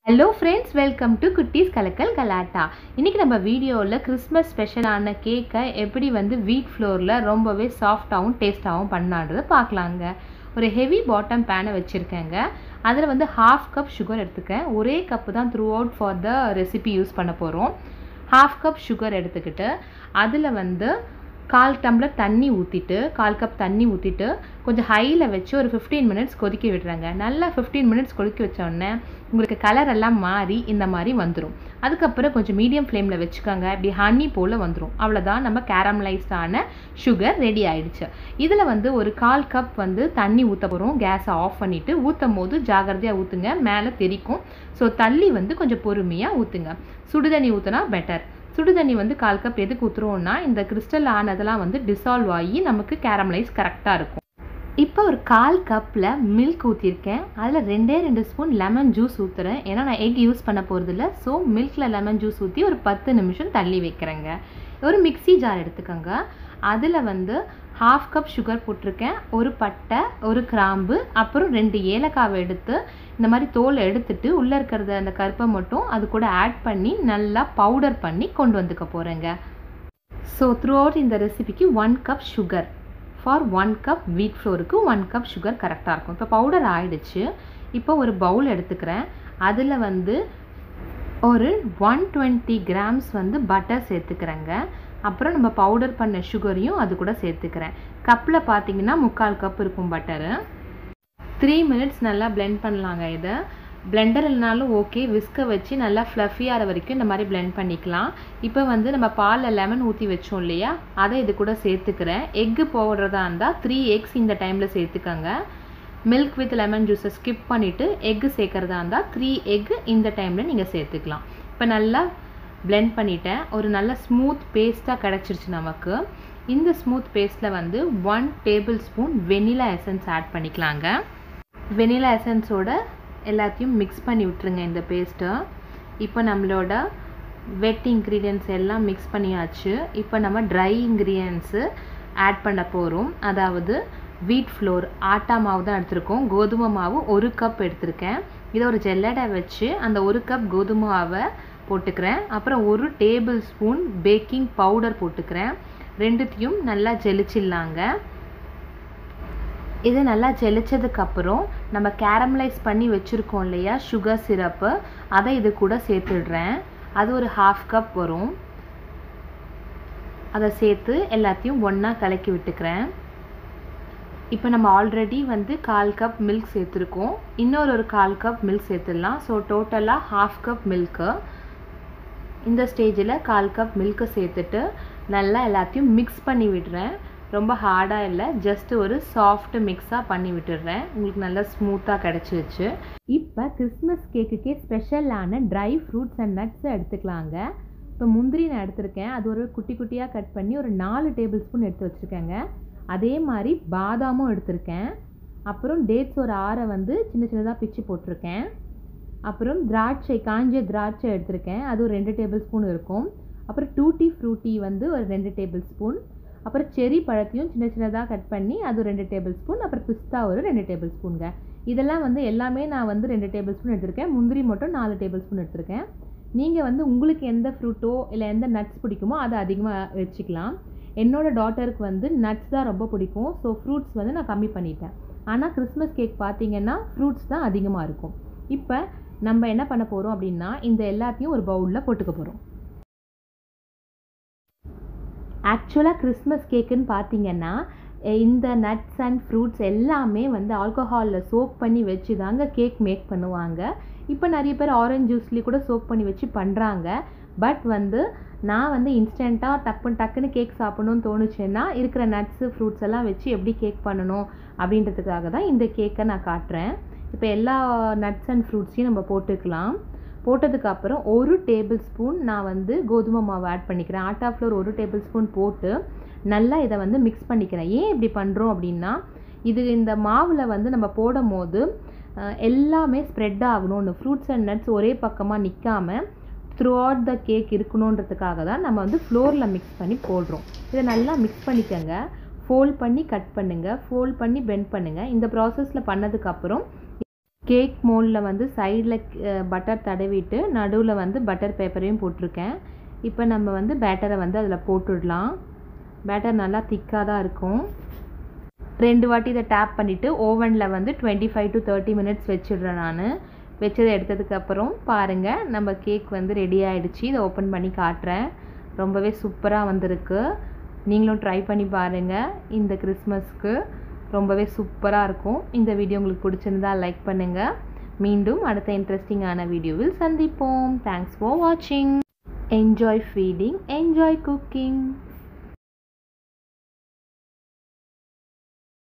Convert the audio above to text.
hello friends welcome to குட்டீஸ் கலக்கல் கலாட்டா இன்றைக்கி நம்ம வீடியோவில் கிறிஸ்மஸ் ஸ்பெஷலான கேக்கை எப்படி வந்து வீட் ஃப்ளோரில் ரொம்பவே சாஃப்டாகவும் டேஸ்ட்டாகவும் பண்ணான்றதை பார்க்கலாங்க ஒரு ஹெவி பாட்டம் பேனை வச்சுருக்கேங்க அதில் வந்து ஹாஃப் கப் சுகர் எடுத்துக்கேன் ஒரே கப்பு தான் throughout for the recipe use பண்ண போகிறோம் ஹாஃப் கப் சுகர் எடுத்துக்கிட்டு அதில் வந்து கால் டம்ளர் தண்ணி ஊற்றிட்டு கால் கப் தண்ணி ஊற்றிட்டு கொஞ்சம் ஹையில் வச்சு ஒரு ஃபிஃப்டீன் மினிட்ஸ் கொதிக்க விடுறேங்க நல்லா ஃபிஃப்டீன் மினிட்ஸ் கொதிக்க வச்சோடனே உங்களுக்கு கலர் எல்லாம் மாறி இந்த மாதிரி வந்துடும் அதுக்கப்புறம் கொஞ்சம் மீடியம் ஃப்ளேமில் வச்சுக்கோங்க இப்படி ஹனி போல் வந்துடும் அவ்வளோதான் நம்ம கேரமலைஸ்டான சுகர் ரெடி ஆயிடுச்சு இதில் வந்து ஒரு கால் கப் வந்து தண்ணி ஊற்ற போகிறோம் கேஸை ஆஃப் பண்ணிவிட்டு ஊற்றும் போது ஜாகிரதையாக ஊற்றுங்க மேலே தெரிக்கும் ஸோ தள்ளி வந்து கொஞ்சம் பொறுமையாக ஊற்றுங்க சுடுதண்ணி ஊற்றினா பெட்டர் சுடுதண்ணி வந்து கால் கப் எதுக்கு ஊற்றுறோம்னா இந்த கிறிஸ்டல் ஆனதெல்லாம் வந்து டிசால்வ் ஆகி நமக்கு கேரமலைஸ் கரெக்டாக இருக்கும் இப்போ ஒரு கால் கப்பில் மில்க் ஊற்றிருக்கேன் அதில் ரெண்டே ரெண்டு ஸ்பூன் லெமன் ஜூஸ் ஊற்றுறேன் ஏன்னா நான் எக் யூஸ் பண்ண போகிறதில்ல ஸோ மில்கில் லெமன் ஜூஸ் ஊற்றி ஒரு பத்து நிமிஷம் தள்ளி வைக்கிறேங்க ஒரு மிக்சி ஜார் எடுத்துக்கோங்க அதில் வந்து ஹாஃப் கப் சுகர் போட்டிருக்கேன் ஒரு பட்டை ஒரு கிராம்பு அப்புறம் ரெண்டு ஏலக்காவை எடுத்து இந்த மாதிரி தோலை எடுத்துட்டு உள்ளே இருக்கிறத அந்த கருப்பை மட்டும் அது கூட ஆட் பண்ணி நல்லா பவுடர் பண்ணி கொண்டு வந்துக்க போகிறேங்க ஸோ த்ரூ அவுட் இந்த ரெசிபிக்கு one cup sugar for one cup wheat ஃப்ளோருக்கு ஒன் கப் சுகர் கரெக்டாக இருக்கும் இப்போ பவுடர் ஆயிடுச்சு இப்போ ஒரு பவுல் எடுத்துக்கிறேன் அதில் வந்து ஒரு ஒன் டுவெண்ட்டி கிராம்ஸ் வந்து பட்டர் சேர்த்துக்கிறேங்க அப்புறம் நம்ம பவுடர் பண்ண சுகரையும் அது கூட சேர்த்துக்கிறேன் கப்பில் பார்த்தீங்கன்னா முக்கால் கப் இருக்கும் பட்டரு த்ரீ மினிட்ஸ் நல்லா பிளெண்ட் பண்ணலாங்க இதை பிளெண்டர் இல்லைனாலும் ஓகே விஸ்கை வச்சு நல்லா ஃப்ளஃபியாகிற வரைக்கும் இந்த மாதிரி பிளெண்ட் பண்ணிக்கலாம் இப்போ வந்து நம்ம பாலில் லெமன் ஊற்றி வச்சோம் இல்லையா அதை இது கூட சேர்த்துக்கிறேன் எக்கு போடுறதா இருந்தால் த்ரீ எக்ஸ் இந்த டைமில் சேர்த்துக்கோங்க மில்க் வித் லெமன் ஜூஸை ஸ்கிப் பண்ணிவிட்டு எக்கு சேர்க்குறதா இருந்தால் த்ரீ எக்கு இந்த டைமில் நீங்கள் சேர்த்துக்கலாம் இப்போ நல்லா பிளெண்ட் பண்ணிட்டேன் ஒரு நல்ல ஸ்மூத் பேஸ்ட்டாக கிடச்சிருச்சு நமக்கு இந்த ஸ்மூத் பேஸ்ட்டில் வந்து one tablespoon vanilla essence add பண்ணிக்கலாங்க வெனிலா எசன்ஸோட எல்லாத்தையும் மிக்ஸ் பண்ணி விட்டுருங்க இந்த பேஸ்ட்டை இப்போ நம்மளோட வெட் இன்க்ரீடியன்ஸ் எல்லாம் மிக்ஸ் பண்ணியாச்சு இப்போ நம்ம ட்ரை இன்க்ரீடியன்ஸு ஆட் பண்ண போகிறோம் அதாவது வீட் ஃப்ளோர் ஆட்டா மாவு தான் எடுத்திருக்கோம் கோதுமை மாவு ஒரு கப் எடுத்திருக்கேன் இதை ஒரு ஜெல்லடை வச்சு அந்த ஒரு கப் கோதுமை மாவை போட்டுக்கிறேன் அப்புறம் ஒரு டேபிள் ஸ்பூன் பேக்கிங் பவுடர் போட்டுக்கிறேன் ரெண்டுத்தையும் நல்லா ஜெலிச்சிடலாங்க இது நல்லா ஜெலிச்சதுக்கப்புறம் நம்ம கேரமலைஸ் பண்ணி வச்சுருக்கோம் இல்லையா சுகர் சிரப்பு அதை இது கூட சேர்த்துடுறேன் அது ஒரு ஹாஃப் கப் வரும் அதை சேர்த்து எல்லாத்தையும் ஒன்றா கலக்கி விட்டுக்கிறேன் இப்போ நம்ம ஆல்ரெடி வந்து கால் கப் மில்க் சேர்த்துருக்கோம் இன்னொரு ஒரு கால் கப் மில்க் சேர்த்துடலாம் ஸோ டோட்டலாக ஹாஃப் கப் மில்க்கு இந்த ஸ்டேஜில் கால் கப் மில்க்கை சேர்த்துட்டு நல்லா எல்லாத்தையும் மிக்ஸ் பண்ணி விடுறேன் ரொம்ப ஹார்டாக இல்லை ஜஸ்ட் ஒரு சாஃப்ட் மிக்ஸாக பண்ணி விட்டுடுறேன் உங்களுக்கு நல்லா ஸ்மூத்தாக கிடச்சிருச்சு இப்போ கிறிஸ்மஸ் கேக்குக்கே ஸ்பெஷலான ட்ரை ஃப்ரூட்ஸ் அண்ட் நட்ஸை எடுத்துக்கலாங்க இப்போ முந்திரி நான் எடுத்திருக்கேன் அது ஒரு குட்டி குட்டியாக கட் பண்ணி ஒரு நாலு டேபிள் ஸ்பூன் எடுத்து வச்சுருக்கேங்க அதே மாதிரி பாதாமும் எடுத்திருக்கேன் அப்புறம் டேட்ஸ் ஒரு ஆறை வந்து சின்ன சின்னதாக பிச்சு போட்டிருக்கேன் அப்புறம் திராட்சை காஞ்ச திராட்சை எடுத்திருக்கேன் அது ஒரு ரெண்டு டேபிள் ஸ்பூன் இருக்கும் அப்புறம் டூட்டி ஃப்ரூட்டி வந்து ஒரு ரெண்டு டேபிள் ஸ்பூன் அப்புறம் செரி பழத்தையும் சின்ன சின்னதாக கட் பண்ணி அது ரெண்டு டேபிள் ஸ்பூன் அப்புறம் பிஸ்தா ஒரு ரெண்டு டேபிள் ஸ்பூனுங்க இதெல்லாம் வந்து எல்லாமே நான் வந்து ரெண்டு டேபிள் ஸ்பூன் எடுத்திருக்கேன் முந்திரி மட்டும் நாலு டேபிள் ஸ்பூன் எடுத்திருக்கேன் நீங்கள் வந்து உங்களுக்கு எந்த ஃப்ரூட்டோ இல்லை எந்த நட்ஸ் பிடிக்குமோ அதை அதிகமாக வச்சுக்கலாம் என்னோடய டாட்டருக்கு வந்து நட்ஸ் தான் ரொம்ப பிடிக்கும் ஸோ ஃப்ரூட்ஸ் வந்து நான் கம்மி பண்ணிட்டேன் ஆனால் கிறிஸ்மஸ் கேக் பார்த்தீங்கன்னா ஃப்ரூட்ஸ் தான் அதிகமாக இருக்கும் இப்போ நம்ம என்ன பண்ண போகிறோம் அப்படின்னா இந்த எல்லாத்தையும் ஒரு பவுலில் போட்டுக்க போகிறோம் ஆக்சுவலாக கிறிஸ்மஸ் கேக்குன்னு பார்த்தீங்கன்னா இந்த நட்ஸ் அண்ட் ஃப்ரூட்ஸ் எல்லாமே வந்து ஆல்கஹாலில் சோக் பண்ணி வச்சு தாங்க கேக் மேக் பண்ணுவாங்க இப்போ நிறைய பேர் ஆரஞ்ச் ஜூஸ்லேயும் கூட சோக் பண்ணி வச்சு பண்ணுறாங்க பட் வந்து நான் வந்து இன்ஸ்டண்ட்டாக டக்குன்னு டக்குன்னு கேக் சாப்பிடணும்னு தோணுச்சுன்னா இருக்கிற நட்ஸு ஃப்ரூட்ஸ் எல்லாம் வச்சு எப்படி கேக் பண்ணணும் அப்படின்றதுக்காக தான் இந்த கேக்கை நான் காட்டுறேன் இப்போ எல்லா நட்ஸ் அண்ட் ஃப்ரூட்ஸையும் நம்ம போட்டுக்கலாம் போட்டதுக்கப்புறம் ஒரு டேபிள் ஸ்பூன் நான் வந்து கோதுமை மாவு ஆட் பண்ணிக்கிறேன் ஆட்டா ஃப்ளோர் ஒரு டேபிள் ஸ்பூன் போட்டு நல்லா இதை வந்து மிக்ஸ் பண்ணிக்கிறேன் ஏன் இப்படி பண்ணுறோம் அப்படின்னா இது இந்த மாவில் வந்து நம்ம போடும் போது எல்லாமே ஸ்ப்ரெட் ஆகணும்னு ஃப்ரூட்ஸ் அண்ட் நட்ஸ் ஒரே பக்கமாக நிற்காம த்ரூ அவுட் த கேக் இருக்கணுன்றதுக்காக தான் நம்ம வந்து ஃப்ளோரில் மிக்ஸ் பண்ணி போடுறோம் இதை நல்லா மிக்ஸ் பண்ணிக்கோங்க ஃபோல்ட் பண்ணி கட் பண்ணுங்கள் ஃபோல்ட் பண்ணி பெண்ட் பண்ணுங்கள் இந்த ப்ராசஸில் பண்ணதுக்கப்புறம் கேக் மோல்டில் வந்து சைடில் பட்டர் தடவிட்டு நடுவில் வந்து பட்டர் பேப்பரையும் போட்டிருக்கேன் இப்போ நம்ம வந்து பேட்டரை வந்து அதில் போட்டுடலாம் பேட்டர் நல்லா திக்காக தான் இருக்கும் ரெண்டு வாட்டி இதை டேப் பண்ணிவிட்டு ஓவனில் வந்து twenty five to thirty minutes வச்சிடுறேன் நான் வச்சதை எடுத்ததுக்கப்புறம் பாருங்கள் நம்ம கேக் வந்து ரெடி ஆகிடுச்சு இதை ஓப்பன் பண்ணி காட்டுறேன் ரொம்பவே சூப்பராக வந்திருக்கு நீங்களும் ட்ரை பண்ணி பாருங்கள் இந்த கிறிஸ்மஸ்க்கு ரொம்பவே சூப்பராக இருக்கும் இந்த வீடியோ உங்களுக்கு பிடிச்சிருந்தா லைக் பண்ணுங்கள் மீண்டும் அடுத்த இன்ட்ரெஸ்டிங்கான வீடியோவில் சந்திப்போம் தேங்க்ஸ் ஃபார் வாட்சிங் என்ஜாய் ஃபீடிங் என்ஜாய் குக்கிங்